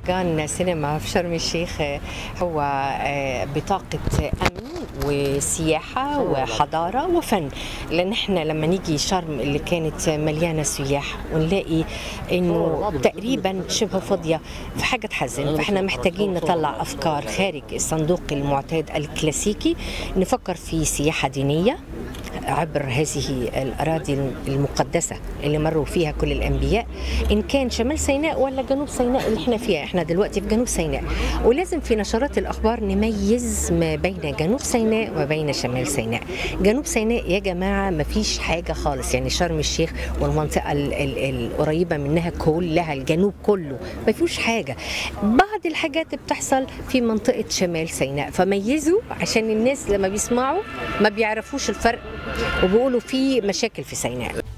مهرجان سينما في شرم الشيخ هو بطاقة أمن وسياحة وحضارة وفن لأن احنا لما نيجي شرم اللي كانت مليانة سياح ونلاقي إنه تقريبا شبه فاضية في حاجة تحزن فاحنا محتاجين نطلع أفكار خارج الصندوق المعتاد الكلاسيكي نفكر في سياحة دينية عبر هذه الأراضي المقدسة اللي مروا فيها كل الأنبياء إن كان شمال سيناء ولا جنوب سيناء اللي احنا فيها احنا دلوقتي في جنوب سيناء ولازم في نشرات الأخبار نميز ما بين جنوب سيناء وبين شمال سيناء جنوب سيناء يا جماعة ما فيش حاجة خالص يعني شرم الشيخ والمنطقة ال ال القريبة منها كلها الجنوب كله ما فيهوش حاجة بعض الحاجات بتحصل في منطقة شمال سيناء فميزوا عشان الناس لما بيسمعوا ما بيعرفوش الفرق وبيقولوا في مشاكل في سيناء